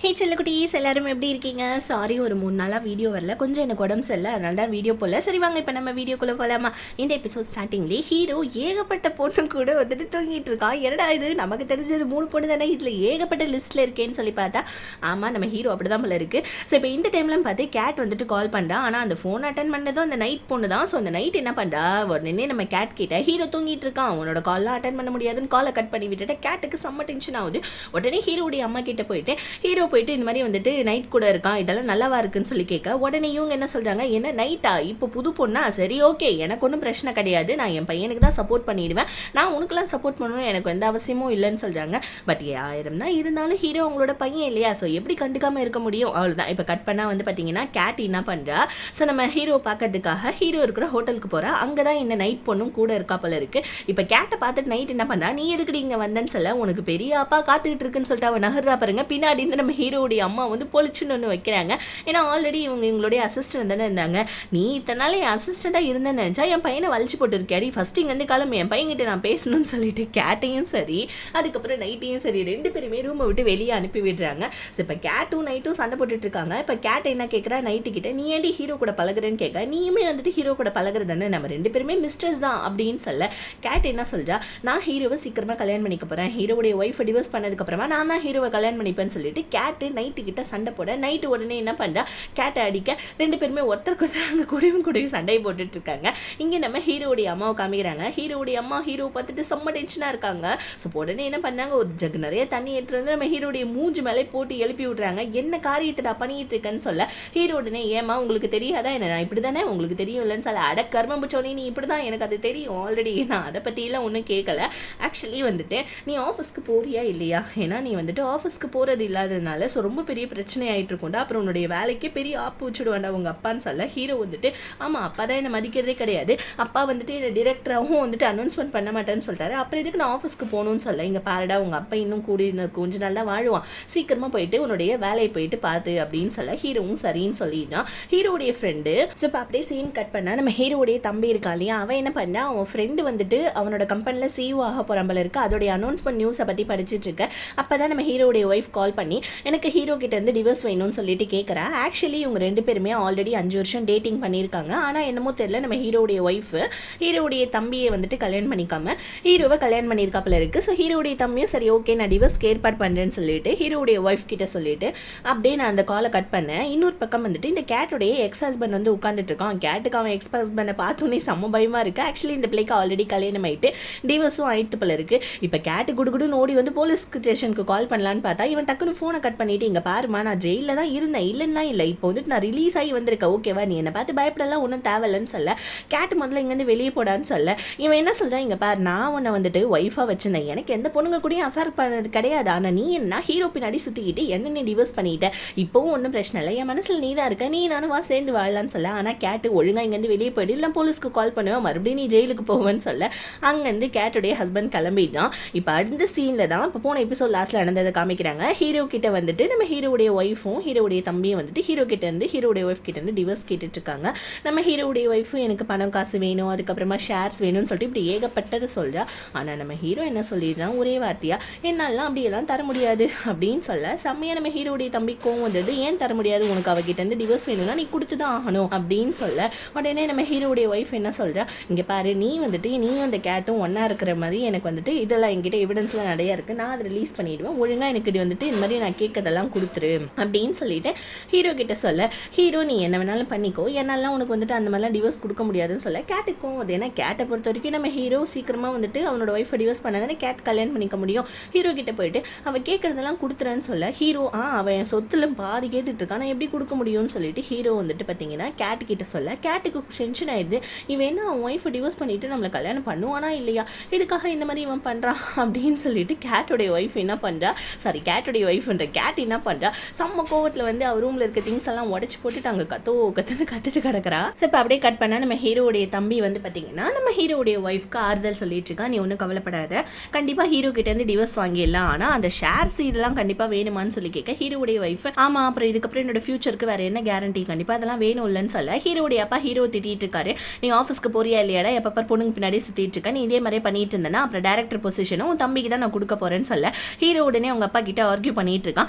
ஹே செல்லக்குட்டீஸ் எல்லாரும் எப்படி இருக்கீங்க சாரி ஒரு மூணு நாளாக வீடியோ வரல கொஞ்சம் எனக்கு உடம்பு சரியில்லை அதனால தான் வீடியோ போடல சரி வாங்க இப்போ நம்ம வீடியோக்குள்ளே போகலாமா இந்த எபிசோட் ஸ்டார்டிங்லேயே ஹீரோ ஏகப்பட்ட பொண்ணு கூட வந்துட்டு தூங்கிட்டு இருக்கான் என்னடா இது நமக்கு தெரிஞ்சது மூணு பொண்ணு தானே இதில் ஏகப்பட்ட லிஸ்ட்டில் இருக்கேன்னு சொல்லி பார்த்தா ஆமாம் நம்ம ஹீரோ அப்படி தான் போல இருக்குது ஸோ இப்போ இந்த டைமில் பார்த்து கேட் வந்துட்டு கால் பண்ணுறான் ஆனால் அந்த ஃபோன் அட்டன் பண்ணதும் அந்த நைட் பொண்ணு தான் ஸோ அந்த நைட் என்ன பண்ணுறா உடனே நம்ம கேட் கிட்ட ஹீரோ தூங்கிட்டு இருக்கான் அவனோட கால்லாம் அட்டன் பண்ண முடியாதுன்னு காலை கட் பண்ணி விட்டுட்டு கேட்டுக்கு செம்ம டென்ஷன் ஆகுது உடனே ஹீரோடைய அம்மா கிட்ட போயிட்டு ஹீரோ போயிட்டு இந்த மாதிரி வந்துட்டு நைட் கூட இருக்கான் இதெல்லாம் நல்லாவா இருக்குன்னு சொல்லி கேட்க உடனே இவங்க என்ன சொல்றாங்க என்ன நைட்டா இப்போ புது பொண்ணா சரி ஓகே எனக்கு ஒன்றும் பிரச்சனை கிடையாது நான் என் பையனுக்கு தான் சப்போர்ட் பண்ணிடுவேன் நான் உனக்குலாம் சப்போர்ட் பண்ணணும் எனக்கு எந்த அவசியமும் இல்லைன்னு சொல்றாங்க பட் ஆயிரம் தான் இருந்தாலும் ஹீரோ உங்களோட பையன் இல்லையா ஸோ எப்படி கண்டுக்காம இருக்க முடியும் அவ்வளோதான் இப்போ கட் பண்ணா வந்து பார்த்தீங்கன்னா கேட் என்ன பண்றா ஸோ நம்ம ஹீரோ பார்க்கறதுக்காக ஹீரோ இருக்கிற ஹோட்டலுக்கு போறா அங்கே தான் இந்த நைட் பொண்ணும் கூட இருக்கா போல இருக்கு இப்போ கேட்டை பார்த்துட்டு நைட் என்ன பண்றா நீ எதுக்குடி இங்கே வந்தேன்னு சொல்ல உனக்கு பெரிய அப்பா காத்துக்கிட்டு இருக்குன்னு சொல்லிட்டு அவன் நகர்றா பாருங்க பின்னாடி இருந்து நம்ம ஹீரோடைய அம்மா வந்து பொழிச்சுன்னு ஒன்று வைக்கிறாங்க ஏன்னா ஆல்ரெடி இவங்க இவங்களுடைய அசிஸ்டன்ட் தானே இருந்தாங்க நீ இத்தனை நாள் என் அசிஸ்டண்ட்டாக இருந்தேன்னு நினச்சா என் பையனை வலிச்சு போட்டு இருக்கியாடி ஃபஸ்ட் இங்கேருந்து கிளம்பி என் பையன்கிட்ட நான் பேசணும்னு சொல்லிட்டு கேட்டையும் சரி அதுக்கப்புறம் நைட்டையும் சரி ரெண்டு பேருமே ரூமை விட்டு வெளியே அனுப்பி விடுறாங்க ஸோ இப்போ கேட்டும் நைட்டும் சண்டை போட்டுட்டு இருக்காங்க இப்போ கேட் என்ன கேட்குறா நைட்டு கிட்ட நீ ஏன்டி ஹீரோ கூட பழகுறேன்னு கேட்க நீயுமே வந்துட்டு ஹீரோ கூட பழகுறது தானே நம்ம ரெண்டு பேருமே மிஸ்டர்ஸ் தான் அப்படின்னு சொல்ல கேட் என்ன சொல்றா நான் ஹீரோவை சீக்கிரமாக கல்யாணம் பண்ணிக்க போகிறேன் ஹீரோவுடைய ஒய்ஃபை டிவோர்ஸ் பண்ணதுக்கப்புறமா நான் தான் ஹீரோவை கல்யாணம் பண்ணிப்பேன்னு சொல்லிட்டு கேட்டு நைட்டு கிட்ட சண்டை போட நைட்டு உடனே என்ன பண்ணுறா கேட்டை அடிக்க ரெண்டு பேருமே ஒருத்தருக்கு ஒருத்தர் அங்கே கூடவும் கூடயும் சண்டை போட்டுட்டு இருக்காங்க இங்கே நம்ம ஹீரோடைய அம்மாவை காமிக்கிறாங்க ஹீரோடைய அம்மா ஹீரோ பார்த்துட்டு செம்ம டென்ஷனாக இருக்காங்க ஸோ உடனே என்ன பண்ணாங்க ஒரு ஜக் நிறைய தண்ணி எடுத்துட்டு வந்து நம்ம ஹீரோடைய மூஞ்சி மேலே போட்டு எழுப்பி விட்றாங்க என்ன காரியத்தை நான் பண்ணிட்டு இருக்கேன்னு சொல்ல ஹீரோ உடனே ஏமா உங்களுக்கு தெரியாதா என்ன நான் இப்படி தானே உங்களுக்கு தெரியும் இல்லைன்னு சொல்ல அட கர்மம் பிடிச்சோடனே நீ இப்படி தான் எனக்கு அது தெரியும் ஆல்ரெடி நான் அதை பற்றிலாம் ஒன்றும் கேட்கல ஆக்சுவலி வந்துட்டு நீ ஆஃபீஸ்க்கு போறியா இல்லையா ஏன்னா நீ வந்துட்டு ஆஃபீஸ்க்கு போகிறது இல்லாததுனால ஸோ ரொம்ப பெரிய பிரச்சனை ஆகிட்டு இருக்கும்டா அப்புறம் உன்னுடைய வேலைக்கே பெரிய ஆப்பு வச்சுடுவாண்டா உங்கள் அப்பான்னு சொல்ல ஹீரோ வந்துட்டு ஆமாம் அப்பா தான் என்னை மதிக்கிறதே கிடையாது அப்பா வந்துட்டு என்னை டிரெக்டராகவும் வந்துட்டு அனௌன்ஸ்மெண்ட் பண்ண மாட்டேன்னு சொல்லிட்டாரு அப்புறம் எதுக்கு நான் ஆஃபீஸ்க்கு போகணும்னு சொல்ல இங்கே பாருடா உங்கள் அப்பா இன்னும் கூடி இன்னும் கொஞ்ச நாள் தான் வாழ்வான் சீக்கிரமாக போயிட்டு உன்னுடைய வேலையை போயிட்டு பார்த்து அப்படின்னு சொல்ல ஹீரோவும் சரின்னு சொல்லிட்டான் ஹீரோடைய ஃப்ரெண்டு ஸோ இப்போ அப்படியே சீன் கட் பண்ணால் நம்ம ஹீரோடைய தம்பி இருக்கா இல்லையா அவன் என்ன பண்ணா அவன் ஃப்ரெண்டு வந்துட்டு அவனோட கம்பெனியில் சிஇஓ ஆக போகிறான் போல இருக்கு அதோடைய அனௌன்ஸ்மெண்ட் நியூஸை பற்றி படிச்சிட்டு இருக்க அப்போ தான் நம்ம ஹீரோடைய ஒய்ஃப் கால் பண்ணி எனக்கு ஹீரோ கிட்ட இருந்து டிவோர்ஸ் வேணும்னு சொல்லிட்டு கேட்குறா ஆக்சுவலி இவங்க ரெண்டு பேருமே ஆல்ரெடி அஞ்சு வருஷம் டேட்டிங் பண்ணியிருக்காங்க ஆனால் என்னமோ தெரியல நம்ம ஹீரோடைய ஒய்ஃப் ஹீரோடைய தம்பியை வந்துட்டு கல்யாணம் பண்ணிக்காம ஹீரோவை கல்யாணம் பண்ணியிருக்காப்புல இருக்கு ஸோ ஹீரோடைய தம்பியும் சரி ஓகே நான் டிவோர்ஸ்க்கு ஏற்பாடு பண்ணுறேன்னு சொல்லிட்டு ஹீரோடைய ஒய்ஃப் கிட்ட சொல்லிட்டு அப்படியே நான் அந்த காலை கட் பண்ணேன் இன்னொரு பக்கம் வந்துட்டு இந்த கேட்டுடைய எக்ஸ் ஹஸ்பண்ட் வந்து உட்காந்துட்டு இருக்கான் கேட்டுக்கு அவன் எக்ஸ் ஹஸ்பண்டை பார்த்தோன்னே செம்ம பயமா இருக்கு ஆக்சுவலி இந்த பிள்ளைக்கு ஆல்ரெடி கல்யாணம் ஆயிட்டு டிவோர்ஸும் ஆயிட்டு போல இருக்கு இப்போ கேட்டு குடுகுடுன்னு ஓடி வந்து போலீஸ் ஸ்டேஷனுக்கு கால் பண்ணலான்னு பார்த்தா இவன் டக்குன்னு ஃபோனை கட் பண்ணிட்டு இங்க பாருமா நான் ஜெயிலில் தான் இருந்தேன் இல்லைன்னா இல்லை இப்போ வந்துட்டு நான் ரிலீஸ் ஆகி வந்திருக்கேன் ஓகேவா நீ என்னை பார்த்து பயப்படலாம் ஒன்றும் தேவையில்லைன்னு சொல்ல கேட்டு முதல்ல இங்கேருந்து வெளியே போடான்னு சொல்ல இவன் என்ன சொல்றான் இங்க பாரு நான் உன்னை வந்துட்டு ஒய்ஃபாக வச்சிருந்தேன் எனக்கு எந்த பொண்ணுங்க கூடயும் அஃபேர் பண்ணது கிடையாது ஆனால் நீ என்ன ஹீரோ பின்னாடி சுற்றிக்கிட்டு என்ன நீ டிவோர்ஸ் பண்ணிட்ட இப்போவும் ஒன்றும் பிரச்சனை இல்லை என் மனசில் நீ தான் இருக்க நீ நானும் வா சேர்ந்து வாழலாம்னு சொல்ல ஆனால் கேட்டு ஒழுங்காக இங்கேருந்து வெளியே போயிடு இல்லை போலீஸ்க்கு கால் பண்ணுவேன் மறுபடியும் நீ ஜெயிலுக்கு போவேன்னு சொல்ல அங்கேருந்து கேட்டுடைய ஹஸ்பண்ட் கிளம்பிட்டான் இப்போ அடுத்த சீனில் தான் இப்போ போன எபிசோட் லாஸ்ட்டில் நடந்ததை காமிக்கிறாங்க ஹீரோ கிட்ட வந்துட்டு நம்ம ஹீரோடைய ஒய்ஃபும் ஹீரோடைய தம்பியும் வந்துட்டு ஹீரோ கிட்ட இருந்து ஹீரோடைய ஒய்ஃப் கிட்ட இருந்து டிவோர்ஸ் கேட்டுட்டு இருக்காங்க நம்ம ஹீரோடைய ஒய்ஃபும் எனக்கு பணம் காசு வேணும் அதுக்கப்புறமா ஷேர்ஸ் வேணும்னு சொல்லிட்டு இப்படி ஏகப்பட்டது சொல்கிறா ஆனால் நம்ம ஹீரோ என்ன சொல்லிடுறான் ஒரே வார்த்தையா என்னாலாம் அப்படியெல்லாம் தர முடியாது அப்படின்னு சொல்ல செம்மையாக நம்ம ஹீரோடைய தம்பி கோவம் வந்தது ஏன் தர முடியாது உனக்கு அவகிட்ட இருந்து டிவோர்ஸ் வேணும்னா நீ கொடுத்து தான் ஆகணும் அப்படின்னு சொல்ல உடனே நம்ம ஹீரோடைய ஒய்ஃப் என்ன சொல்கிறா இங்கே பாரு நீ வந்துட்டு நீயும் அந்த கேட்டும் ஒன்றா இருக்கிற மாதிரி எனக்கு வந்துட்டு இதெல்லாம் என்கிட்ட எவிடன்ஸ்லாம் நிறைய இருக்குது நான் அதை ரிலீஸ் பண்ணிடுவேன் ஒழுங்காக எனக்கு இது வந்துட்டு இந்த மாதிரி நான் கேட்கறதெல்லாம் கொடுத்துரு அப்படின்னு சொல்லிட்டு ஹீரோ கிட்ட சொல்ல ஹீரோ நீ என்ன வேணாலும் பண்ணிக்கோ என்னாலாம் உனக்கு வந்துட்டு அந்த மாதிரிலாம் டிவோர்ஸ் கொடுக்க முடியாதுன்னு சொல்ல கேட்டுக்கும் அது ஏன்னா கேட்டை பொறுத்த வரைக்கும் நம்ம ஹீரோ சீக்கிரமாக வந்துட்டு அவனோட ஒய்ஃபை டிவோர்ஸ் பண்ணதானே கேட் கல்யாணம் பண்ணிக்க முடியும் ஹீரோ கிட்ட போயிட்டு அவன் கேட்கறதெல்லாம் கொடுத்துறேன்னு சொல்ல ஹீரோ ஆ அவன் என் சொத்துல பாதி கேட்டுட்டு இருக்கான் நான் எப்படி கொடுக்க முடியும்னு சொல்லிட்டு ஹீரோ வந்துட்டு பார்த்தீங்கன்னா கேட்டு கிட்ட சொல்ல கேட்டுக்கு டென்ஷன் ஆயிடுது இவன் என்ன அவன் ஒய்ஃபை டிவோர்ஸ் பண்ணிட்டு நம்மளை கல்யாணம் பண்ணுவானா இல்லையா இதுக்காக இந்த மாதிரி இவன் பண்ணுறான் அப்படின்னு சொல்லிட்டு கேட்டோடைய ஒய்ஃப் என்ன பண்ணுறா சாரி கேட்டோடைய ஒய்ஃப்ன்ற கேட் என்ன பண்ணுறா செம்ம கோவத்தில் வந்து அவர் ரூமில் இருக்க திங்ஸ் எல்லாம் உடச்சி போட்டுட்டு அங்கே கத்தோ கத்துன்னு கத்துட்டு கிடக்குறா ஸோ இப்போ அப்படியே கட் பண்ணால் நம்ம ஹீரோடைய தம்பி வந்து பார்த்தீங்கன்னா நம்ம ஹீரோடைய ஒய்ஃப்க்கு ஆறுதல் சொல்லிட்டு இருக்கா நீ ஒன்றும் கவலைப்படாத கண்டிப்பாக ஹீரோ கிட்டேருந்து டிவோர்ஸ் வாங்கிடலாம் ஆனால் அந்த ஷேர்ஸ் இதெல்லாம் கண்டிப்பாக வேணுமான்னு சொல்லி கேட்க ஹீரோடைய ஒய்ஃப் ஆமாம் அப்புறம் இதுக்கப்புறம் என்னோட ஃபியூச்சருக்கு வேறு என்ன கேரண்டி கண்டிப்பாக அதெல்லாம் வேணும் இல்லைன்னு சொல்ல ஹீரோடைய அப்பா ஹீரோ திட்டிட்டு இருக்காரு நீ ஆஃபீஸ்க்கு போறியா இல்லையாடா எப்போ பொண்ணுங்க பின்னாடி சுற்றிட்டு இருக்க நீ இதே மாதிரியே பண்ணிட்டு இருந்தேன்னா அப்புறம் டேரக்டர் பொசிஷனும் உன் தம்பிக்கு தான் நான் கொடுக்க போறேன்னு சொல்ல ஹீரோ உடனே அவங்க அப்பா கிட்ட ஆர்கியூ பண்ணிட்டு இருக்கான்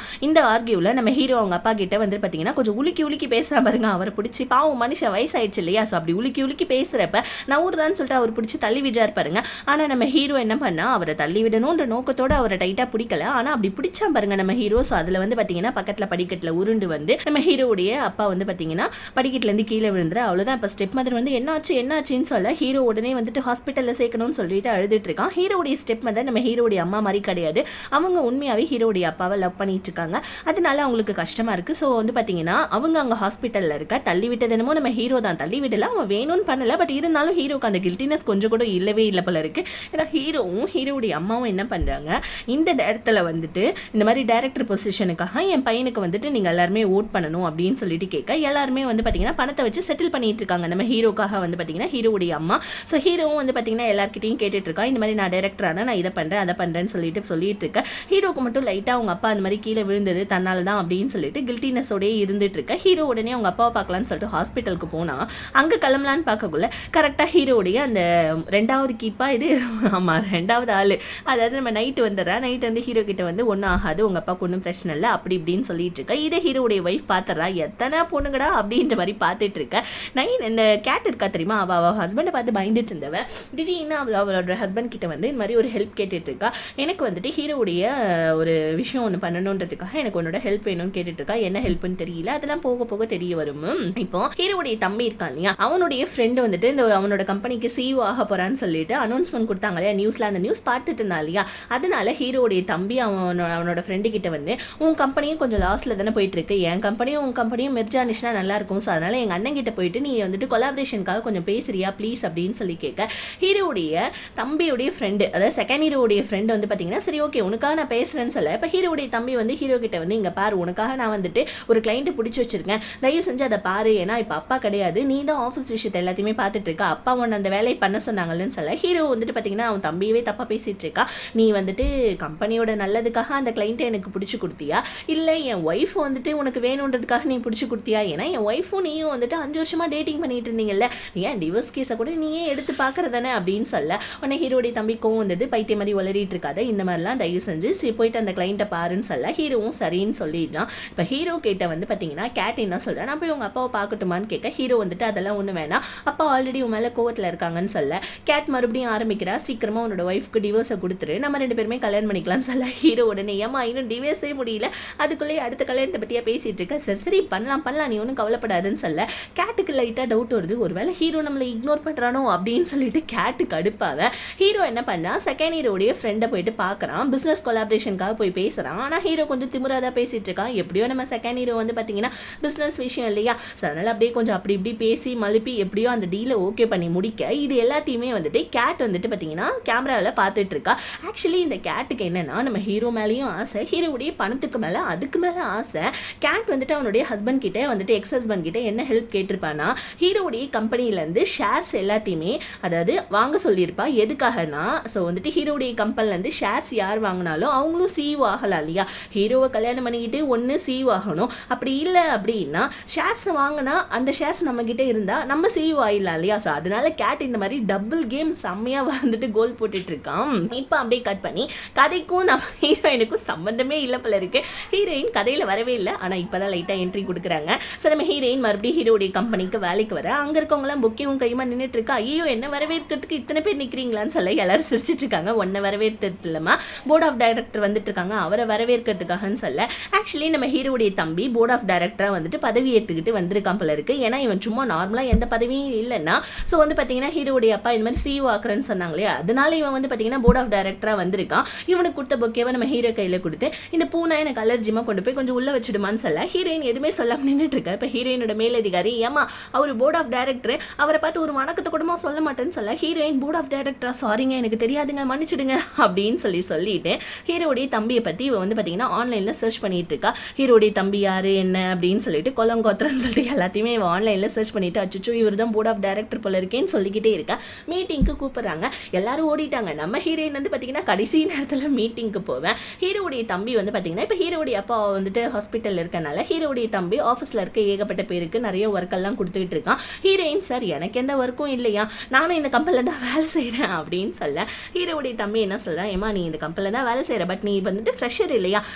இந்த ஆர்கியூவில் நம்ம ஹீரோ அவங்க அப்பா கிட்ட வந்து பார்த்தீங்கன்னா கொஞ்சம் உலுக்கி உலுக்கி பேசுகிறா பாருங்க அவரை பிடிச்சி பாவம் மனுஷன் வயசாயிடுச்சு இல்லையா ஸோ அப்படி உலுக்கி உலுக்கி பேசுகிறப்ப நவுறுதான்னு சொல்லிட்டு அவர் பிடிச்சி தள்ளி விடுறாரு பாருங்க ஆனால் நம்ம ஹீரோ என்ன பண்ணா அவரை தள்ளி விடணுன்ற நோக்கத்தோட அவரை டைட்டாக பிடிக்கல ஆனால் அப்படி பிடிச்சா பாருங்க நம்ம ஹீரோ ஸோ அதில் வந்து பார்த்தீங்கன்னா பக்கத்தில் படிக்கட்டில் உருண்டு வந்து நம்ம ஹீரோவுடைய அப்பா வந்து பார்த்தீங்கன்னா படிக்கட்டுலேருந்து கீழே விழுந்துரு அவ்வளோதான் இப்போ ஸ்டெப் மதர் வந்து என்னாச்சு என்னாச்சுன்னு சொல்ல ஹீரோ உடனே வந்துட்டு ஹாஸ்பிட்டலில் சேர்க்கணும்னு சொல்லிட்டு அழுதுட்டு இருக்கான் ஹீரோடைய ஸ்டெப் மதர் நம்ம ஹீரோடைய அம்மா மாதிரி கிடையாது அவங்க உண்மையாகவே ஹீரோடைய அப்பாவை லவ் பண்ணிட்டு இருக்காங்க அதனால அவங்களுக்கு கஷ்டமா இருக்கு ஸோ வந்து பார்த்தீங்கன்னா அவங்க அங்கே ஹாஸ்பிட்டலில் இருக்க தள்ளி விட்டது என்னமோ நம்ம ஹீரோ தான் தள்ளி விடல அவன் வேணும்னு பண்ணல பட் இருந்தாலும் ஹீரோக்கு அந்த கில்ட்டினஸ் கொஞ்சம் கூட இல்லவே இல்லை போல இருக்கு ஏன்னா ஹீரோவும் ஹீரோடைய அம்மாவும் என்ன பண்ணுறாங்க இந்த இடத்துல வந்துட்டு இந்த மாதிரி டேரக்டர் பொசிஷனுக்காக என் பையனுக்கு வந்துட்டு நீங்கள் எல்லாருமே ஓட் பண்ணணும் அப்படின்னு சொல்லிட்டு கேட்க எல்லாருமே வந்து பார்த்தீங்கன்னா பணத்தை வச்சு செட்டில் பண்ணிட்டு இருக்காங்க நம்ம ஹீரோக்காக வந்து பார்த்தீங்கன்னா ஹீரோவுடைய அம்மா ஸோ ஹீரோவும் வந்து பார்த்தீங்கன்னா எல்லாருக்கிட்டையும் கேட்டுட்டு இருக்கான் இந்த மாதிரி நான் டேரக்டரான நான் இதை பண்ணுறேன் அதை பண்ணுறேன்னு சொல்லிட்டு சொல்லிட்டு இருக்கேன் ஹீரோக்கு மட்டும் லைட்டாக அவங்க அப்பா அந்த மாதிரி கீழே விழுந்தது தன்னால தான் அப்படின்னு சொல்லிட்டு கில்ட்டினஸோடயே இருந்துட்டு இருக்க ஹீரோ உடனே அவங்க அப்பாவை பார்க்கலான்னு சொல்லிட்டு ஹாஸ்பிட்டலுக்கு போனால் அங்கே கிளம்பலான்னு பார்க்கக்குள்ள கரெக்டாக ஹீரோடைய அந்த ரெண்டாவது கீப்பா இது ஆமாம் ரெண்டாவது ஆள் அதாவது நம்ம நைட்டு வந்துடுறா நைட் வந்து ஹீரோ கிட்ட வந்து ஒன்றும் ஆகாது உங்கள் அப்பாவுக்கு ஒன்றும் பிரச்சனை இல்லை அப்படி இப்படின்னு சொல்லிட்டு இருக்கா இதே ஹீரோடைய ஒய்ஃப் பார்த்துறா எத்தனை பொண்ணுங்கடா அப்படின்ற மாதிரி பார்த்துட்டு இருக்க நைன் இந்த கேட் இருக்கா தெரியுமா அவள் அவள் ஹஸ்பண்டை பார்த்து பயந்துட்டு இருந்தவ திடீர்னு அவள் அவளோட ஹஸ்பண்ட் கிட்ட வந்து இந்த மாதிரி ஒரு ஹெல்ப் கேட்டுட்டு இருக்கா எனக்கு வந்துட்டு ஹீரோவுடைய ஒரு விஷயம் ஒன்று பண்ணணுன்றதுக்காக எனக்கு உன்னோட ஹெல்ப் வேணும்னு கேட்டுட்டு இருக்கா என்ன ஹெல்ப்னு தெரியல அதெல்லாம் போக போக தெரிய வரும் இப்போ ஹீரோவுடைய தம்பி இருக்கான் இல்லையா அவனுடைய ஃப்ரெண்டு வந்துட்டு இந்த அவனோட கம்பெனிக்கு சிஇஓ ஆக போறான்னு சொல்லிட்டு அனௌன்ஸ்மெண்ட் கொடுத்தாங்க இல்லையா நியூஸ்ல அந்த நியூஸ் பார்த்துட்டு இருந்தா இல்லையா அதனால ஹீரோவுடைய தம்பி அவனோட அவனோட ஃப்ரெண்டு கிட்ட வந்து உன் கம்பெனியும் கொஞ்சம் லாஸ்ல தானே போயிட்டு இருக்கு என் கம்பெனியும் உன் கம்பெனியும் மெர்ஜானிஷ்னா நல்லா இருக்கும் ஸோ அதனால எங்க அண்ணன் கிட்ட போயிட்டு நீ வந்துட்டு கொலாபரேஷனுக்காக கொஞ்சம் பேசுறியா ப்ளீஸ் அப்படின்னு சொல்லி கேட்க ஹீரோவுடைய தம்பியுடைய ஃப்ரெண்டு அதாவது செகண்ட் ஹீரோவுடைய ஃப்ரெண்டு வந்து பார்த்தீங்கன்னா சரி ஓகே உனக்காக நான் பேசுறேன்னு சொல்ல இப்போ ஹீரோவுடைய தம்பி வந்து ஹீரோ கிட்ட வந்து இங்க பாரு உனக்காக நான் வந்துட்டு ஒரு கிளைண்ட்டை பிடிச்சி வச்சிருக்கேன் தயவு செஞ்சு அதை பாரு ஏன்னா இப்போ அப்பா கிடையாது நீ தான் ஆஃபீஸ் விஷயத்தை எல்லாத்தையுமே பார்த்துட்டு இருக்க அப்பா உன்னை அந்த வேலையை பண்ண சொன்னாங்கன்னு சொல்ல ஹீரோ வந்துட்டு பார்த்தீங்கன்னா அவன் தம்பியவே தப்பாக பேசிட்டு இருக்கா நீ வந்துட்டு கம்பெனியோட நல்லதுக்காக அந்த கிளைண்ட்டை எனக்கு பிடிச்சி கொடுத்தியா இல்லை என் ஒய்ஃப் வந்துட்டு உனக்கு வேணுன்றதுக்காக நீ பிடிச்சி கொடுத்தியா ஏன்னா என் ஒய்ஃபும் நீயும் வந்துட்டு அஞ்சு வருஷமா டேட்டிங் பண்ணிட்டு இருந்தீங்கல்ல நீ ஏன் டிவோர்ஸ் கேஸை கூட நீயே எடுத்து பார்க்கறதானே அப்படின்னு சொல்ல உடனே ஹீரோடைய தம்பி கோவம் வந்தது பைத்திய மாதிரி வளரிட்டு இருக்காத இந்த மாதிரிலாம் தயவு செஞ்சு சரி, போயிட்டு அந்த கிளைண்ட்டை பாருன்னு சொல்ல ஹீரோவும் சரின்னு சொல்லிடுறான் இப்போ ஹீரோ கிட்ட வந்து பார்த்தீங்கன்னா கேட் என்ன சொல்கிறேன் நான் போய் உங்கள் அப்பாவை பார்க்கட்டுமான்னு கேட்க ஹீரோ வந்துட்டு அதெல்லாம் ஒன்றும் வேணாம் அப்பா ஆல்ரெடி உன் மேலே கோவத்தில் இருக்காங்கன்னு சொல்ல கேட் மறுபடியும் ஆரம்பிக்கிறா சீக்கிரமாக உன்னோட ஒய்ஃப்க்கு டிவோர்ஸை கொடுத்துரு நம்ம ரெண்டு பேருமே கல்யாணம் பண்ணிக்கலாம்னு சொல்ல ஹீரோ உடனே ஏமா இன்னும் டிவோர்ஸே முடியல அதுக்குள்ளேயே அடுத்த கல்யாணத்தை பற்றியா பேசிட்டு இருக்க சரி சரி பண்ணலாம் பண்ணலாம் நீ ஒன்றும் கவலைப்படாதுன்னு சொல்ல கேட்டுக்கு லைட்டாக டவுட் வருது ஒருவேளை ஹீரோ நம்மளை இக்னோர் பண்ணுறானோ அப்படின்னு சொல்லிட்டு கேட்டு கடுப்பாவ ஹீரோ என்ன பண்ணா செகண்ட் ஹீரோடைய ஃப்ரெண்டை போயிட்டு பார்க்குறான் பிஸ்னஸ் கொலாபரேஷனுக்காக போய் பேசுகிறான் ஆனால் ஹீரோ கொஞ்சம் திமிராக பேசிட்டு இருக்கான் எப்படியோ நம்ம செகண்ட் ஹீரோ வந்து பார்த்தீங்கன்னா பிஸ்னஸ் விஷயம் இல்லையா ஸோ அதனால் அப்படியே கொஞ்சம் அப்படி இப்படி பேசி மழுப்பி எப்படியோ அந்த டீலை ஓகே பண்ணி முடிக்க இது எல்லாத்தையுமே வந்துட்டு கேட் வந்துட்டு பார்த்தீங்கன்னா கேமராவில் பார்த்துட்டு இருக்கா ஆக்சுவலி இந்த கேட்டுக்கு என்னன்னா நம்ம ஹீரோ மேலேயும் ஆசை ஹீரோவுடைய பணத்துக்கு மேலே அதுக்கு மேலே ஆசை கேட் வந்துட்டு அவனுடைய ஹஸ்பண்ட் கிட்ட வந்துட்டு எக்ஸ் ஹஸ்பண்ட் கிட்ட என்ன ஹெல்ப் கேட்டிருப்பானா ஹீரோவுடைய கம்பெனிலேருந்து ஷேர்ஸ் எல்லாத்தையுமே அதாவது வாங்க சொல்லியிருப்பா எதுக்காகனா ஸோ வந்துட்டு ஹீரோவுடைய கம்பெனிலேருந்து ஷேர்ஸ் யார் வாங்கினாலும் அவங்களும் சிஇஓ ஆகலாம் இல்லையா ஹீரோவை கல்யாணம் பண்ணிக்கிட்டு ஒன்று சிஇஓ ஆகணும் அப்படி இல்லை அப்படின்னா ஷேர்ஸ் வாங்கினா அந்த ஷேர்ஸ் நம்ம கிட்ட இருந்தால் நம்ம சிஇஓ ஆயிடலாம் இல்லையா ஸோ அதனால கேட் இந்த மாதிரி டபுள் கேம் செம்மையாக வந்துட்டு கோல் போட்டுட்டு இருக்கான் இப்போ அப்படியே கட் பண்ணி கதைக்கும் நம்ம ஹீரோயினுக்கும் சம்மந்தமே இல்லை போல இருக்கு ஹீரோயின் கதையில் வரவே இல்லை ஆனால் இப்போ தான் லைட்டாக என்ட்ரி கொடுக்குறாங்க ஸோ நம்ம ஹீரோயின் மறுபடியும் ஹீரோடைய கம்பெனிக்கு வேலைக்கு வர அங்கே இருக்கவங்களாம் புக்கியும் கையுமா நின்றுட்டு இருக்கா ஐயோ என்ன வரவேற்கிறதுக்கு இத்தனை பேர் நிற்கிறீங்களான்னு சொல்ல எல்லாரும் சிரிச்சிட்டு இருக்காங்க ஒன்றை வரவேற்கிறது இல்லாமல் போர்ட் ஆஃப் டைரக்டர் வந்துட்டு இருக்காங்க அவரை வரவேற்கிறதுக்காகன்னு சொல்ல ஆக்சுவலி நம்ம ஹீரோடைய தம்பி போர்ட் ஆஃப் டைரக்டராக வந்துட்டு பதவி ஏற்றுக்கிட்டு வந்திருக்கான் போல இருக்கு ஏன்னா இவன் சும்மா நார்மலாக எந்த பதவியும் இல்லைன்னா ஸோ வந்து பார்த்தீங்கன்னா ஹீரோடைய அப்பா இந்த மாதிரி சிஇஓ ஆக்குறேன்னு சொன்னாங்களே அதனால இவன் வந்து பார்த்தீங்கன்னா போர்ட் ஆஃப் டைரக்டராக வந்திருக்கான் இவனுக்கு கொடுத்த பொக்கேவை நம்ம ஹீரோ கையில் கொடுத்து இந்த பூனை எனக்கு அலர்ஜிமா கொண்டு போய் கொஞ்சம் உள்ள வச்சிடுமான்னு சொல்ல ஹீரோயின் எதுவுமே சொல்லாம நின்றுட்டு இருக்கா இப்போ ஹீரோயினோட மேலதிகாரி ஏமா அவர் போர்ட் ஆஃப் டைரக்டர் அவரை பார்த்து ஒரு வணக்கத்தை கூடமா சொல்ல மாட்டேன்னு சொல்ல ஹீரோயின் போர்ட் ஆஃப் டைரக்டரா சாரிங்க எனக்கு தெரியாதுங்க மன்னிச்சிடுங்க அப்படின்னு சொல்லி சொல்லிட்டு ஹீரோடைய தம்பியை பற்றி இவ வந்து பார்த்தீங்கன்னா ஆன்லைனில் சர்ச் பண்ணிட்டு இருக்கா ஹீரோடைய தம்பி யாரு என்ன அப்படின்னு சொல்லிட்டு கொலங்கோத்திரன்னு சொல்லிட்டு எல்லாத்தையுமே இவ ஆன்லைனில் சர்ச் பண்ணிட்டு அச்சுச்சோ இவர் தான் போர்ட் ஆஃப் டைரக்டர் போல இருக்கேன்னு சொல்லிக்கிட்டே இருக்கா மீட்டிங்க்கு கூப்பிடுறாங்க எல்லாரும் ஓடிட்டாங்க நம்ம ஹீரோயின் வந்து பார்த்தீங்கன்னா கடைசி நேரத்தில் மீட்டிங்க்கு போவேன் ஹீரோவுடைய தம்பி வந்து பார்த்தீங்கன்னா இப்போ ஹீரோவுடைய அப்பா வந்துட்டு ஹாஸ்பிட்டலில் இருக்கனால ஹீரோவுடைய தம்பி ஆஃபீஸில் இருக்க ஏகப்பட்ட பேருக்கு நிறைய ஒர்க்கெல்லாம் கொடுத்துக்கிட்டு இருக்கான் ஹீரோயின் சார் எனக்கு எந்த ஒர்க்கும் இல்லையா நானும் இந்த கம்பெனியில் தான் வேலை செய்கிறேன் அப்படின்னு சொல்ல ஹீரோவுடைய தம்பி என்ன சொல்கிறான் ஏமா நீ இந்த கம்பெனியில் தான் வேலை செய்கிற பட் நீ வந்துட்டு ஃப்ரெஷர் இல்லையா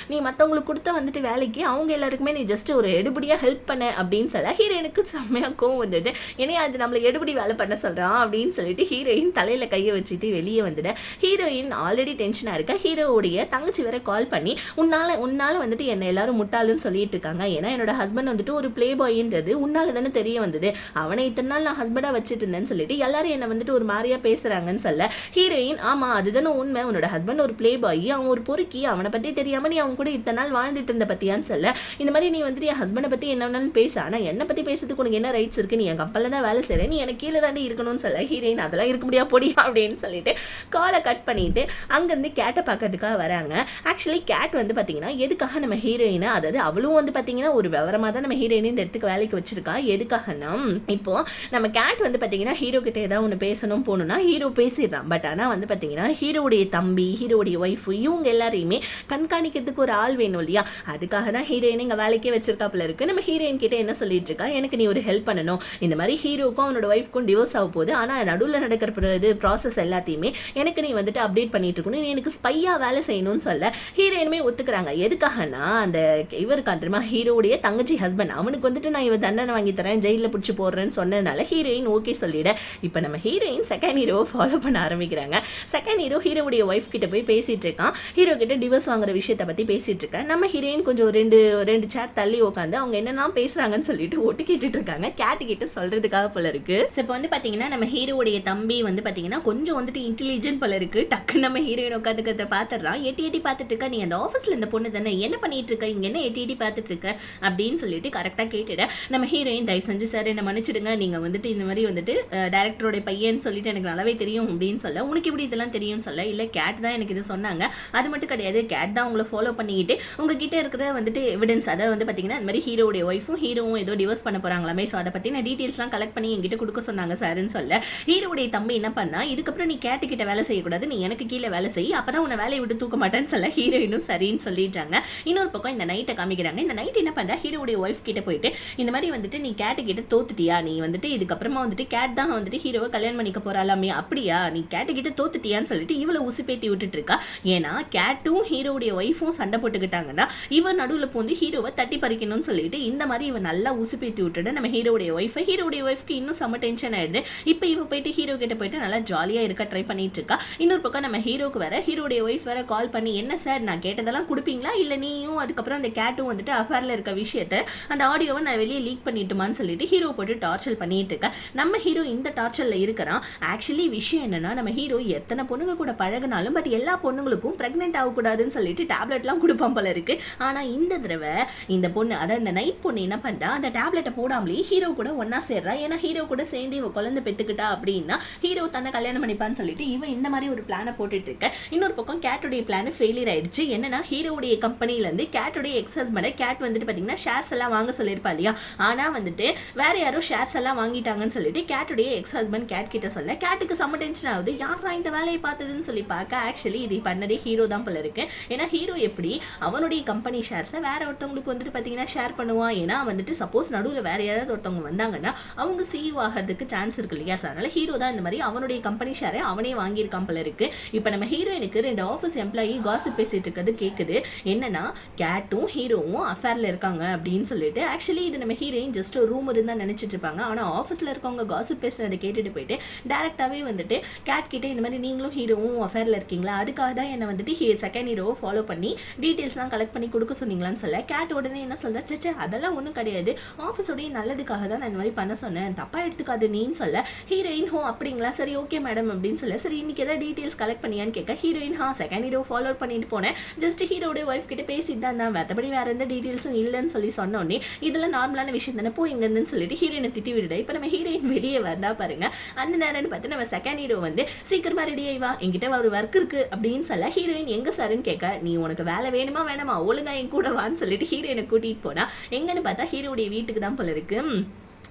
நீ மற்றவங்களுக்கு கொடுத்த வந்துட்டு வேலைக்கு அவங்க எல்லாருக்குமே நீ ஜஸ்ட் ஒரு எடுபடியாக ஹெல்ப் பண்ண அப்படின்னு சொல்ல ஹீரோயினுக்கு செம்மையாக கோவம் வந்துட்டு ஏன்னா அது நம்மளை எடுபடி வேலை பண்ண சொல்கிறான் அப்படின்னு சொல்லிட்டு ஹீரோயின் தலையில் கையை வச்சுட்டு வெளியே வந்துட்டு ஹீரோயின் ஆல்ரெடி டென்ஷனாக இருக்கா ஹீரோவுடைய தங்கச்சி வேற கால் பண்ணி உன்னால் உன்னால் வந்துட்டு என்னை எல்லாரும் முட்டாளுன்னு சொல்லிட்டு இருக்காங்க ஏன்னா என்னோட ஹஸ்பண்ட் வந்துட்டு ஒரு ப்ளே பாய்ன்றது உன்னால தானே தெரிய வந்தது அவனை இத்தனை நாள் நான் ஹஸ்பண்டாக வச்சுட்டு இருந்தேன்னு சொல்லிட்டு எல்லாரும் என்னை வந்துட்டு ஒரு மாதிரியா பேசுகிறாங்கன்னு சொல்ல ஹீரோயின் ஆமாம் அதுதானே உண்மை உன்னோட ஹஸ்பண்ட் ஒரு ப்ளே பாய் அவன் ஒரு பொறுக்கி அவனை பற்றி தெரியாமல் நீ அவன் கூட இத்தனை நாள் வாழ்ந்துட்டு இருந்த பற்றியான்னு சொல்ல இந்த மாதிரி நீ வந்துட்டு என் ஹஸ்பண்டை பற்றி என்ன வேணாலும் பேச ஆனால் என்னை பற்றி பேசுறதுக்கு உனக்கு என்ன ரைட்ஸ் இருக்குது நீ என் கப்பலில் தான் வேலை செய்கிற நீ எனக்கு கீழே தாண்டி இருக்கணும்னு சொல்ல ஹீரோயின் அதெல்லாம் இருக்க முடியாது பொடி அப்படின்னு சொல்லிட்டு காலை கட் பண்ணிட்டு அங்கேருந்து கேட்டை பார்க்கறதுக்காக வராங்க ஆக்சுவலி கேட் வந்து பார்த்தீங்கன்னா எதுக்காக நம்ம ஹீரோயினை அதாவது அவளும் வந்து பார்த்தீங்கன்னா ஒரு விவரமாக தான் நம்ம ஹீரோயினை இந்த இடத்துக்கு வேலைக்கு வச்சிருக்கா எதுக்காகனா இப்போ நம்ம கேட் வந்து பார்த்தீங்கன்னா ஹீரோ கிட்ட ஏதாவது ஒன்று பேசணும் போகணும்னா ஹீரோ பேசிடுறான் பட் ஆனால் வந்து பார்த்தீங்கன்னா ஹீரோவுடைய தம்பி ஹீரோவுடைய ஒய்ஃபு இவங்க எல்லாரையுமே கண்காணிக்கிறதுக்கு ஒரு ஆள் வேணும் இல்லையா அதுக்காக தான் ஹீரோயின் இங்கே வேலைக்கே வச்சிருக்காப்புல இருக்கு நம்ம ஹீரோயின் கிட்ட என்ன சொல்லிட்டு இருக்கா எனக்கு நீ ஒரு ஹெல்ப் பண்ணணும் இந்த மாதிரி ஹீரோக்கும் அவனோட ஒய்ஃப்க்கும் டிவோர்ஸ் ஆக போகுது ஆனால் நடுவில் நடக்கிற பிற- இது ப்ராசஸ் எல்லாத்தையுமே எனக்கு நீ வந்துட்டு அப்டேட் பண்ணிட்டு இருக்கணும் நீ எனக்கு ஸ்பையாக வேலை செய்யணும்னு சொல்ல ஹீரோயினுமே ஒத்துக்கிறாங்க எதுக்காகனா அந்த இவருக்கு தெரியுமா ஹீரோவுடைய தங்கச்சி ஹஸ்பண்ட் அவனுக்கு வந்துட்டு நான் இவன் தண்டனை வாங்கி தரேன் ஜெயிலில் பிடிச்சி போடுறேன்னு சொன்னதுனால ஹீரோயின் ஓகே சொல்லிட இப்போ நம்ம ஹீரோயின் செகண்ட் ஹீரோவை ஃபாலோ பண்ண ஆரம்பிக்கிறாங்க செகண்ட் ஹீரோ ஹீரோவுடைய ஒய்ஃப் கிட்ட போய் பேசிட்டு இருக்கான் ஹீரோ கிட்ட டிவோர்ஸ் வாங்குற விஷயத்தை பற்றி பேசிட்டு இருக்கேன் நம்ம ஹீரோயின் கொஞ்சம் ரெண்டு ரெண்டு சேர் தள்ளி உட்காந்து அவங்க என்னெல்லாம் பேசுறாங்கன்னு சொல்லிட்டு ஒட்டு கேட்டுட்டு இருக்காங்க கேட்டு கிட்ட சொல்றதுக்காக போல இருக்கு ஸோ இப்போ வந்து பார்த்தீங்கன்னா நம்ம ஹீரோவுடைய தம்பி வந்து பார்த்தீங்கன்னா கொஞ்சம் வந்துட்டு இன்டெலிஜென்ட் போல இருக்கு டக்குன்னு நம்ம ஹீரோயின் உட்காந்துக்கிறத பார்த்துடுறான் எட்டி எட்டி பார்த்துட்டு இருக்கா நீ அந்த ஆஃபீஸில் இந்த பொண்ணு தானே என்ன பண்ணிட்டு இருக்க இங்க என்ன எட்டி எட்டி பார்த்துட்டு இருக்க அப்படின்னு சொல்லிட்டு கரெக்டாக கேட்டுட நம்ம ஹீரோயின் தயவு செஞ்சு சார் என்ன மன்னிச்சிடுங்க நீங்க வந்துட்டு இந்த மாதிரி வந்துட்டு டேரக்டரோட பையன் சொல்லிட்டு எனக்கு நல்லாவே தெரியும் அப்படின்னு சொல்ல உனக்கு இப்படி இதெல்லாம் தெரியும்னு சொல்ல இல்லை கேட் தான் எனக்கு இது சொன்னாங்க அது மட்டும் கிடையாது கேட் தான் உங்களை ஃபாலோ பண்ணிக்கிட்டு உங்ககிட்ட இருக்கிற வந்துட்டு எவிடன்ஸ் அதாவது வந்து பார்த்தீங்கன்னா இந்த மாதிரி ஹீரோடைய ஒய்ஃபும் ஹீரோவும் ஏதோ டிவோர்ஸ் பண்ண போறாங்களாமே ஸோ அதை பற்றின டீட்டெயில்ஸ்லாம் கலெக்ட் பண்ணி என்கிட்ட கொடுக்க சொன்னாங்க சார்னு சொல்ல ஹீரோடைய தம்பி என்ன பண்ணா இதுக்கப்புறம் நீ கேட்டுக்கிட்ட வேலை செய்யக்கூடாது நீ எனக்கு கீழே வேலை செய் அப்பதான் உன்னை வேலையை விட்டு தூக்க மாட்டேன்னு சொல்ல ஹீரோயினும் சரின்னு சொல்லிட்டாங்க இன்னொரு பக்கம் இந்த நைட்டை காமிக்கிறாங்க இந்த நைட் என்ன பண்றா ஹீரோடைய ஒய்ஃப் கிட்ட போயிட்டு இந்த மாதிரி வந்துட்டு நீ கேட்டு கிட்ட தோத்துட்டியா நீ வந்துட்டு இதுக்கப்புறமா வந்துட்டு கேட் தான் வந்துட்டு ஹீரோவை கல்யாணம் பண்ணிக்க போறாளாமே அப்படியா நீ கேட்டு கிட்ட தோத்துட்டியான்னு சொல்லிட்டு இவளை உசுப்பேத்தி விட்டுட்டு இருக்கா ஏன்னா கேட்டும் ஹீரோவுடைய ஒய்ஃபும் சண்டை போட்டுக்கிட்டாங்கன்னா இவன் நடுவில் பூந்து ஹீரோவை தட்டி பறிக்கணும்னு சொல்லிட்டு இந்த மாதிரி இவன் நல்லா உசுப்பேத்தி விட்டுட்டு நம்ம ஹீரோடைய ஒய்ஃபை ஹீரோடைய ஒய்ஃப்க்கு இன்னும் செம்ம டென்ஷன் ஆயிடுது இப்போ இவ போயிட்டு ஹீரோ கிட்ட போயிட்டு நல்லா ஜாலியாக இருக்க ட்ரை பண்ணிட்டு இருக்கா இன்னொரு பக்கம் நம்ம ஹீரோக்கு வேற ஹீரோடைய ஒய்ஃப் வேற கால் பண்ணி என்ன சார் நான் கேட்டதெல்லாம் கொடுப்பீங்களா இல்லை நீயும் அதுக்கப்புறம் அந்த கேட்டும் வந்துட்டு அஃபேரில் இருக்க விஷயத்த அந்த ஆடியோவை நான் வெளியே லீக் பண்ணிட்டுமான்னு சொல்லிட்டு ஹீரோ போட்டு டார்ச்சர் பண்ணிட்டு இருக்கேன் நம்ம ஹீரோ இந்த டார்ச்சரில் இருக்கிறான் ஆக்சுவலி விஷயம் என்னன்னா நம்ம ஹீரோ எத்தனை பொண்ணுங்க கூட பழகினாலும் பட் எல்லா பொண்ணுங்களுக்கும் ப்ரெக்னென்ட் ஆகக்கூடாதுன்னு சொல்லிட்டு டேப்லெட்லாம் கொடுப்பான் போல இருக்கு ஆனால் இந்த தடவை இந்த பொண்ணு அதாவது இந்த நைட் பொண்ணு என்ன பண்ணுறா அந்த டேப்லெட்டை போடாமலே ஹீரோ கூட ஒன்றா சேர்றா ஏன்னா ஹீரோ கூட சேர்ந்து இவ குழந்தை பெற்றுக்கிட்டா அப்படின்னா ஹீரோ தன்னை கல்யாணம் பண்ணிப்பான்னு சொல்லிட்டு இவன் இந்த மாதிரி ஒரு பிளானை போட்டுட்டு இருக்க இன்னொரு பக்கம் கேட்டுடைய பிளான் ஃபெயிலியர் ஆயிடுச்சு என்னன்னா ஹீரோவுடைய கம்பெனிலேருந்து கேட்டுடைய எக்ஸ் ஹஸ்பண்டை கேட் வந்துட்டு பார்த்தீங்கன்னா ஷேர்ஸ் எல்லாம் வாங்க சொல்லியிருப்பா இல்லையா ஆனால் வந்துட்டு வேற யாரோ ஷேர்ஸ் எல்லாம் வாங்கிட்டாங்கன்னு சொல்லிட்டு கேட்டுடைய எக்ஸ் ஹஸ்பண்ட் கேட் கிட்ட சொல்ல கேட்டுக்கு செம்ம டென்ஷன் ஆகுது யாரா இந்த வேலையை பார்த்ததுன்னு சொல்லி பார்க்க ஆக்சுவலி இது பண்ணதே ஹீரோ தான் போல இருக்கு ஏன்னா ஹீரோ எப்படி அவனுடைய கம்பெனி ஷேர்ஸை வேற ஒருத்தவங்களுக்கு வந்துட்டு பார்த்தீங்கன்னா ஷேர் பண்ணுவான் ஏன்னா வந்துட்டு சப்போஸ் நடுவில் வேற யாராவது ஒருத்தவங்க வந்தாங்கன்னா அவங்க சிஇஓ ஆகிறதுக்கு சான்ஸ் இருக்கு இல்லையா சார் அதனால ஹீரோ தான் இந்த மாதிரி அவனுடைய கம்பெனி ஷேரை அவனே வாங்கியிருக்கான் போல இருக்கு இப்போ நம்ம ஹீரோயினுக்கு ரெண்டு ஆஃபீஸ் எம்ப்ளாயி காசிப் பேசிட்டு இருக்கிறது கேட்குது என்னன்னா கேட்டும் ஹீரோவும் அஃபேரில் இருக்காங்க அப்படின்னு சொல்லிட்டு ஆக்சுவலி இது நம்ம ஹீரோயின் ஜஸ்ட் ஒரு ரூம் இருந்தா நினைச்சிட்டு இருப்பாங்க ஆனால் ஆஃபீஸில் இருக்கவங்க காசிப் பேசுனதை கேட்டுட்டு போயிட்டு டேரெக்டாகவே வந்துட்டு கேட் கிட்ட இந்த மாதிரி நீங்களும் ஹீரோவும் அஃபேரில் இருக்கீங்களா அதுக்காக தான் என்னை வந்துட்டு ஹீ செகண்ட் ஹீரோவை ஃபாலோ பண்ணி டீட்டெயில்ஸ்லாம் கலெக்ட் பண்ணி கொடுக்க சொன்னீங்களான்னு சொல்ல கேட் உடனே என்ன சொல்ற சச்சே அதெல்லாம் ஒன்றும் கிடையாது ஆஃபீஸோடைய நல்லதுக்காக தான் நான் இந்த மாதிரி பண்ண சொன்னேன் தப்பாக எடுத்துக்காது நீன்னு சொல்ல ஹீரோயின் ஹோ அப்படிங்களா சரி ஓகே மேடம் அப்படின்னு சொல்ல சரி இன்னைக்கு ஏதாவது டீட்டெயில்ஸ் கலெக்ட் பண்ணியான்னு கேட்க ஹீரோயின் ஹா செகண்ட் ஹீரோ ஃபாலோ பண்ணிட்டு போனேன் ஜஸ்ட் ஹீரோடைய ஒய்ஃப் கிட்ட பேசிட்டு தான் இருந்தேன் மற்றபடி வேற எந்த டீட்டெயில்ஸும் இல்லைன்னு சொல்லி சொன்னோடனே இதெல்லாம் நார்மலான விஷயம் தானே போய் இங்கேருந்துன்னு சொல்லிட்டு ஹீரோயினை திட்டி விடுது இப்போ நம்ம ஹீரோயின் வெளியே வந்தா பாருங்க அந்த நேரம்னு பார்த்து நம்ம செகண்ட் ஹீரோ வந்து சீக்கிரமா ரெடி ஆகி வா என்கிட்ட ஒரு ஒர்க் இருக்கு அப்படின்னு சொல்ல ஹீரோயின் எங்க சாருன்னு கேட்க நீ உனக்கு வேலை வேணுமா வேணாமா ஒழுங்கா என் கூட வான்னு சொல்லிட்டு ஹீரோயினை கூட்டிட்டு போனா எங்கன்னு பார்த்தா ஹீரோடைய வீட்டுக்கு தான் போல இருக்கு ம்.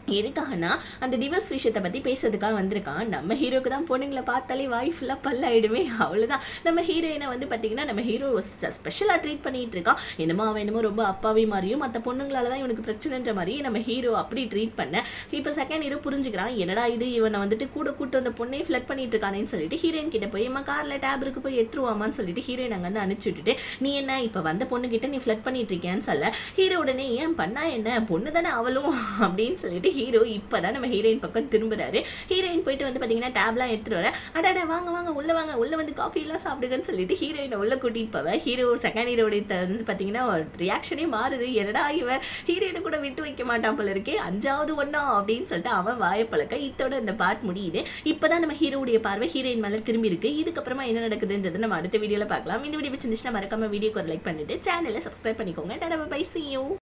எதுக்காகனா அந்த டிவர்ஸ் விஷயத்தை பற்றி பேசுறதுக்காக வந்திருக்கான் நம்ம ஹீரோக்கு தான் பொண்ணுங்களை பார்த்தாலே வாய் ஃபுல்லாக பல்லாயிடுமே அவ்வளோதான் நம்ம ஹீரோயினை வந்து பார்த்தீங்கன்னா நம்ம ஹீரோ ஸ்பெஷலாக ட்ரீட் பண்ணிட்டு இருக்கான் என்னமோ அவன் என்னமோ ரொம்ப அப்பாவி மாதிரியும் மற்ற பொண்ணுங்களால தான் இவனுக்கு பிரச்சனைன்ற மாதிரி நம்ம ஹீரோ அப்படி ட்ரீட் பண்ண இப்போ செகண்ட் ஹீரோ புரிஞ்சுக்கிறான் என்னடா இது இவனை வந்துட்டு கூட கூட்டு வந்த பொண்ணே ஃப்ளட் பண்ணிட்டு இருக்கானேன்னு சொல்லிட்டு ஹீரோயின் கிட்ட போய் அம்மா காரில் டேப் இருக்கு போய் எடுத்துருவாமான்னு சொல்லிட்டு ஹீரோயின் அங்கே வந்து அனுப்பிச்சு விட்டுட்டு நீ என்ன இப்போ வந்த பொண்ணு கிட்ட நீ ஃப்ளட் பண்ணிட்டு இருக்கேன்னு சொல்ல ஹீரோ உடனே ஏன் பண்ணா என்ன பொண்ணு தானே அவளும் அப்படின்னு சொல்லிட்டு ஹீரோ இப்போதான் நம்ம ஹீரோயின் பக்கம் திரும்புறாரு ஹீரோயின் போயிட்டு வந்து பார்த்தீங்கன்னா டேப்லாம் எடுத்துட்டு வர அடாடா வாங்க வாங்க உள்ள வாங்க உள்ள வந்து காஃபி எல்லாம் சாப்பிடுங்கன்னு சொல்லிட்டு ஹீரோயினை உள்ள கூட்டிட்டு போவ ஹீரோ செகண்ட் ஹீரோடைய வந்து பார்த்தீங்கன்னா ரியாக்ஷனே மாறுது என்னடா இவன் ஹீரோயினை கூட விட்டு வைக்க மாட்டான் போல இருக்கே அஞ்சாவது ஒண்ணா அப்படின்னு சொல்லிட்டு அவன் வாயை பழக்க இத்தோட இந்த பாட் முடியுது இப்போதான் நம்ம ஹீரோடைய பார்வை ஹீரோயின் மேலே திரும்பி இருக்கு இதுக்கப்புறமா என்ன நடக்குதுன்றது நம்ம அடுத்த வீடியோல பார்க்கலாம் இந்த வீடியோ பிடிச்சிருந்துச்சுன்னா மறக்காம வீடியோக்கு ஒரு லைக் பண்ணிட்டு சேனலை சப்ஸ்கிரைப் பண்ணிக்கோங்க டாடா பை see you